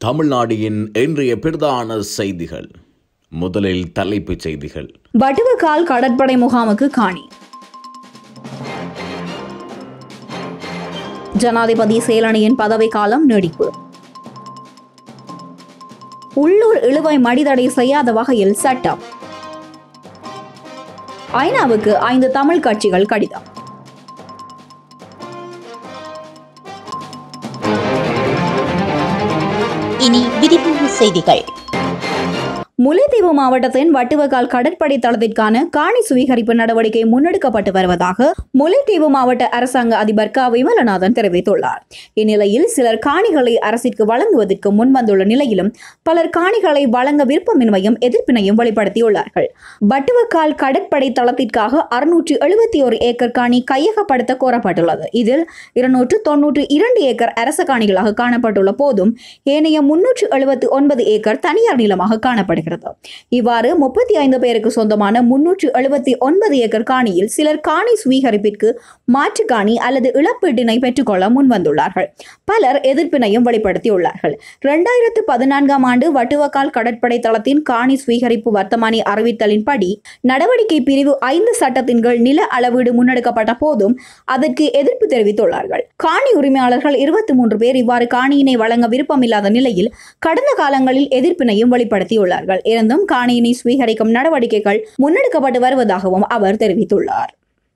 தமிழ்நாடின் இன்றைய பிரதான செய்திகள் முதலில் தலைப்புச் செய்திகள் வட்டுவக்கால் கடற்படை முகாமுக்கு காணி ஜனாதிபதி செயலணியின் பதவி காலம் நீடிப்பு உள்ளூர் இழுவை மடிதடை செய்யாத வகையில் சட்டம் ஐநாவுக்கு ஐந்து தமிழ் கட்சிகள் கடிதம் இனி விரிவான செய்திகள் முல்லைத்தீவு மாவட்டத்தின் வட்டுவக்கால் கடற்படை தளத்திற்கான காணி சுவீகரிப்பு நடவடிக்கை முன்னெடுக்கப்பட்டு வருவதாக முல்லைத்தீவு மாவட்ட அரசாங்க அதிபர் க விமலநாதன் தெரிவித்துள்ளார் இந்நிலையில் சிலர் காணிகளை அரசிற்கு வழங்குவதற்கு முன்வந்துள்ள நிலையிலும் பலர் காணிகளை வழங்க விருப்பமின்மையும் எதிர்ப்பினையும் வெளிப்படுத்தியுள்ளார்கள் வட்டுவக்கால் கடற்படை தளத்திற்காக அறுநூற்று எழுபத்தி ஒரு ஏக்கர் காணி கையகப்படுத்த கோரப்பட்டுள்ளது இதில் இருநூற்று தொன்னூற்று இரண்டு ஏக்கர் அரச காணிகளாக காணப்பட்டுள்ள போதும் ஏனைய முன்னூற்று எழுபத்தி ஒன்பது ஏக்கர் தனியார் நிலமாக காணப்படுகிறது இவ்வாறு முப்பத்தி ஐந்து பேருக்கு சொந்தமான முன்னூற்று எழுபத்தி ஒன்பது ஏக்கர் காணியில் சிலர் காணி சுவீகரிப்பிற்கு மாற்று காணி அல்லது இழப்பீட்டினை பெற்றுக்கொள்ள முன்வந்துள்ளார்கள் பலர் எதிர்ப்பினையும் வெளிப்படுத்தியுள்ளார்கள் இரண்டாயிரத்து பதினான்காம் ஆண்டு வட்டுவக்கால் கடற்படை தளத்தின் காணி சுவீகரிப்பு வர்த்தமானி அறிவித்தலின்படி நடவடிக்கை பிரிவு ஐந்து சட்டத்தின் கீழ் நில அளவீடு முன்னெடுக்கப்பட்ட போதும் அதற்கு எதிர்ப்பு தெரிவித்துள்ளார்கள் காணி உரிமையாளர்கள் இருபத்தி மூன்று பேர் இவ்வாறு காணியினை வழங்க விருப்பமில்லாத நிலையில் கடந்த காலங்களில் எதிர்ப்பினையும் வெளிப்படுத்தியுள்ளார்கள் இருந்தும் காணியினை சுவீகரிக்கும் நடவடிக்கைகள் முன்னெடுக்கப்பட்டு வருவதாகவும் அவர் தெரிவித்துள்ளார்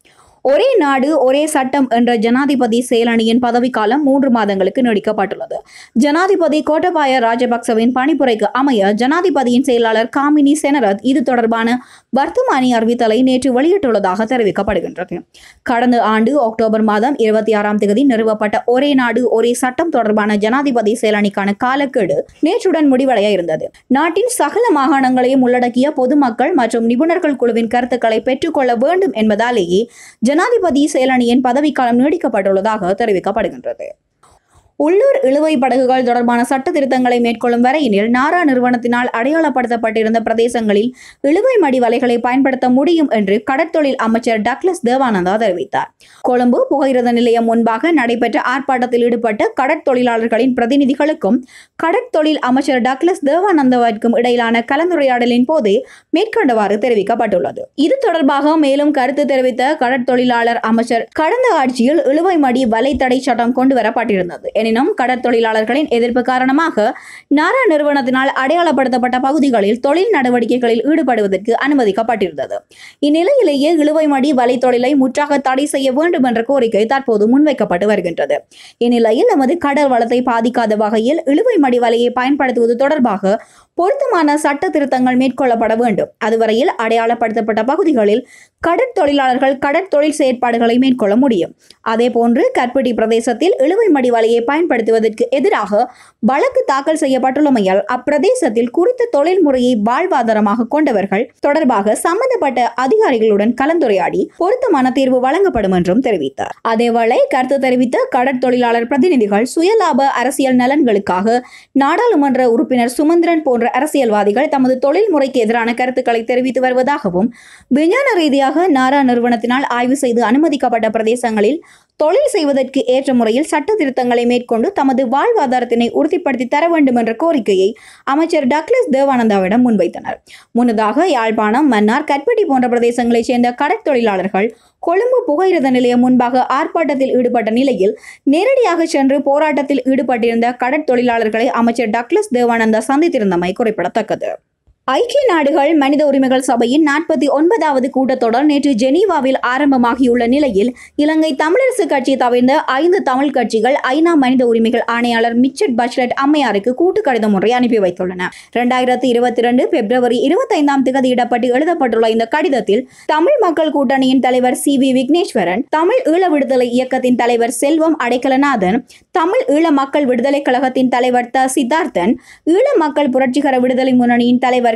ஒரே நாடு ஒரே சட்டம் என்ற ஜனாதிபதி செயலணியின் பதவிக்காலம் மூன்று மாதங்களுக்கு நீடிக்கப்பட்டுள்ளது ஜனாதிபதி கோட்டபாய ராஜபக்சவின் பணிப்புரைக்கு அமைய ஜனாதிபதியின் செயலாளர் காமினி செனரத் இது தொடர்பான வர்த்தமானி அறிவித்தலை நேற்று வெளியிட்டுள்ளதாக தெரிவிக்கப்படுகின்றது கடந்த ஆண்டு அக்டோபர் மாதம் இருபத்தி ஆறாம் தேதி நிறுவப்பட்ட ஒரே நாடு ஒரே சட்டம் தொடர்பான ஜனாதிபதி செயலணிக்கான காலக்கெடு நேற்றுடன் முடிவடைய இருந்தது நாட்டின் சகல மாகாணங்களையும் உள்ளடக்கிய பொதுமக்கள் மற்றும் நிபுணர்கள் குழுவின் கருத்துக்களை பெற்றுக்கொள்ள வேண்டும் என்பதாலேயே ஜனாதிபதி செயலணியின் பதவிக்காலம் நீடிக்கப்பட்டுள்ளதாக தெரிவிக்கப்படுகின்றது உள்ளூர் இழுவை படகுகள் தொடர்பான சட்ட திருத்தங்களை மேற்கொள்ளும் வரையினில் நாரா நிறுவனத்தினால் அடையாளப்படுத்தப்பட்டிருந்த பிரதேசங்களில் இழுவை மடி வலைகளை பயன்படுத்த முடியும் என்று கடற்தொழில் அமைச்சர் டக்ளஸ் தேவானந்தா தெரிவித்தார் கொழும்பு புகையிரத நிலையம் முன்பாக நடைபெற்ற ஆர்ப்பாட்டத்தில் ஈடுபட்ட கடற்தொழிலாளர்களின் பிரதிநிதிகளுக்கும் கடற்தொழில் அமைச்சர் டக்ளஸ் தேவானந்தாவிற்கும் இடையிலான கலந்துரையாடலின் போது மேற்கொண்டவாறு தெரிவிக்கப்பட்டுள்ளது இது தொடர்பாக மேலும் கருத்து தெரிவித்த கடற்தொழிலாளர் அமைச்சர் கடந்த ஆட்சியில் இழுவை மடி வலை தடை சட்டம் கொண்டு வரப்பட்டிருந்தது எனினும் கடற்தொழிலாளர்களின் எதிர்ப்பு காரணமாக நாரா நிறுவனத்தினால் அடையாளப்படுத்தப்பட்ட பகுதிகளில் தொழில் நடவடிக்கைகளில் ஈடுபடுவதற்கு அனுமதிக்கப்பட்டிருந்தது இந்நிலையிலேயே இழுவை மடி வலை தொழிலை முற்றாக தடை செய்ய வேண்டும் என்ற கோரிக்கை தற்போது முன்வைக்கப்பட்டு வருகின்றது இந்நிலையில் நமது கடல் வளத்தை பாதிக்காத வகையில் இழுவை மடி வலையை பயன்படுத்துவது தொடர்பாக பொருத்தமான சட்ட திருத்தங்கள் மேற்கொள்ளப்பட வேண்டும் அதுவரையில் அடையாளப்படுத்தப்பட்ட பகுதிகளில் கடற்தொழிலாளர்கள் கடற்தொழில் செயற்பாடுகளை மேற்கொள்ள முடியும் அதேபோன்று கற்பட்டி பிரதேசத்தில் இழுவை மடி வலையை பயன்படுத்துவதற்கு எதிராக வழக்கு தாக்கல் செய்யப்பட்டுள்ளமையால் அப்பிரதேசத்தில் குறித்த தொழில் முறையை வாழ்வாதாரமாக கொண்டவர்கள் தொடர்பாக சம்பந்தப்பட்ட அதிகாரிகளுடன் கலந்துரையாடி பொருத்தமான தீர்வு வழங்கப்படும் என்றும் தெரிவித்தார் அதேவேளை கருத்து தெரிவித்த கடற்தொழிலாளர் பிரதிநிதிகள் சுயலாப அரசியல் நலன்களுக்காக நாடாளுமன்ற உறுப்பினர் சுமந்திரன் போன்ற அரசியல்வாதிகள் தமது தொழில் முறைக்கு எதிரான கருத்துக்களை தெரிவித்து வருவதாகவும் விஞ்ஞான ரீதியாக நாரா நிறுவனத்தினால் ஆய்வு செய்து அனுமதிக்கப்பட்ட பிரதேசங்களில் தொழில் செய்வதற்கு ஏற்ற முறையில் சட்ட திருத்தங்களை மேற்கொண்டு தமது வாழ்வாதாரத்தினை உறுதிப்படுத்தி தர வேண்டும் என்ற கோரிக்கையை அமைச்சர் டக்ளஸ் தேவானந்தாவிடம் முன்வைத்தனர் முன்னதாக யாழ்ப்பாணம் மன்னார் கற்பட்டி போன்ற பிரதேசங்களைச் சேர்ந்த கடற்தொழிலாளர்கள் கொழும்பு புகையிரத நிலையம் முன்பாக ஆர்ப்பாட்டத்தில் ஈடுபட்ட நிலையில் நேரடியாக சென்று போராட்டத்தில் ஈடுபட்டிருந்த கடற்தொழிலாளர்களை அமைச்சர் டக்ளஸ் தேவானந்தா சந்தித்திருந்தமை குறிப்பிடத்தக்கது ஐக்கிய நாடுகள் மனித உரிமைகள் சபையின் நாற்பத்தி ஒன்பதாவது கூட்டத்தொடர் நேற்று ஜெனீவாவில் ஆரம்பமாகியுள்ள நிலையில் இலங்கை தமிழரசு கட்சி தவிர்ந்த ஐந்து தமிழ் கட்சிகள் ஐநா மனித உரிமைகள் ஆணையாளர் மிச்சட் பச்லட் அம்மையாருக்கு கூட்டு கடிதம் ஒன்றை அனுப்பி வைத்துள்ளன இரண்டாயிரத்தி இருபத்தி இரண்டு பிப்ரவரி இருபத்தைந்தாம் திகதியிடப்பட்டு எழுதப்பட்டுள்ள இந்த கடிதத்தில் தமிழ் மக்கள் கூட்டணியின் தலைவர் சி வி விக்னேஸ்வரன் தமிழ் ஈழ விடுதலை இயக்கத்தின் தலைவர் செல்வம் அடைக்கலநாதன் தமிழ் ஈழ மக்கள் விடுதலை கழகத்தின் தலைவர் த சித்தார்த்தன் ஈழ மக்கள் புரட்சிகர விடுதலை முன்னணியின் தலைவர்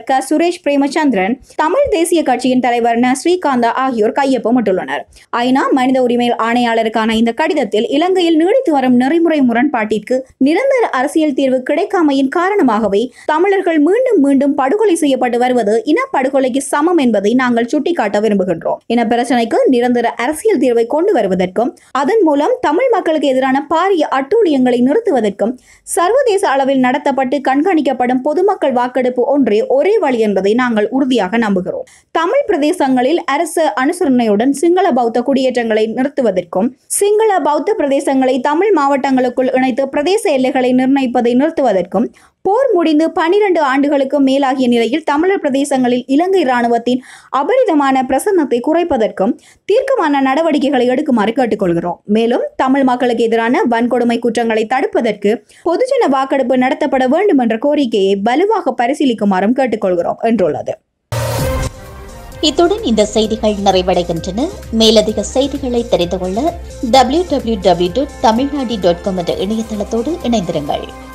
தலைவர் க சுரேஷ் பிரேமச்சந்திரன் தமிழ் தேசிய கட்சியின் தலைவர் ந ஸ்ரீகாந்தா ஆகியோர் கையொப்பமிட்டுள்ளனர் ஐநா மனித உரிமை ஆணையாளருக்கான இந்த கடிதத்தில் இலங்கையில் நீடித்து வரும் நெறிமுறை முரண்பாட்டிற்கு நிரந்தர அரசியல் தீர்வு கிடைக்காமையின் காரணமாகவே தமிழர்கள் மீண்டும் மீண்டும் படுகொலை செய்யப்பட்டு வருவது இனப்படுகொலைக்கு சமம் என்பதை நாங்கள் சுட்டிக்காட்ட விரும்புகின்றோம் இன பிரச்சனைக்கு நிரந்தர அரசியல் தீர்வை கொண்டு வருவதற்கும் அதன் மூலம் தமிழ் மக்களுக்கு எதிரான பாரிய அட்டூழியங்களை நிறுத்துவதற்கும் சர்வதேச அளவில் நடத்தப்பட்டு கண்காணிக்கப்படும் பொதுமக்கள் வாக்கெடுப்பு ஒன்றே ஒரே வழி என்பதை நாங்கள் உறுதியாக நம்புகிறோம் தமிழ் பிரதேசங்களில் அரசு அனுசரணையுடன் சிங்கள பௌத்த குடியேற்றங்களை நிறுத்துவதற்கும் சிங்கள பௌத்த பிரதேசங்களை தமிழ் மாவட்டங்களுக்குள் இணைத்து பிரதேச எல்லைகளை நிர்ணயிப்பதை நிறுத்துவதற்கும் போர் முடிந்து பனிரெண்டு ஆண்டுகளுக்கு மேலாகிய நிலையில் தமிழர் பிரதேசங்களில் இலங்கை இராணுவத்தின் அபரிதமான பிரசன்னத்தை குறைப்பதற்கும் தீர்க்கமான நடவடிக்கைகளை எடுக்குமாறு கேட்டுக்கொள்கிறோம் மேலும் தமிழ் மக்களுக்கு எதிரான வன்கொடுமை குற்றங்களை தடுப்பதற்கு பொதுஜன வாக்கெடுப்பு நடத்தப்பட வேண்டும் என்ற கோரிக்கையை வலுவாக பரிசீலிக்குமாறும் கேட்டுக்கொள்கிறோம் என்றுள்ளது இத்துடன் இந்த செய்திகள் நிறைவடைகின்றன மேலதிக செய்திகளை தெரிந்து கொள்ள W W W dot Tamilnadu dot com என்ற இணையதளத்தோடு இணைந்திருங்கள்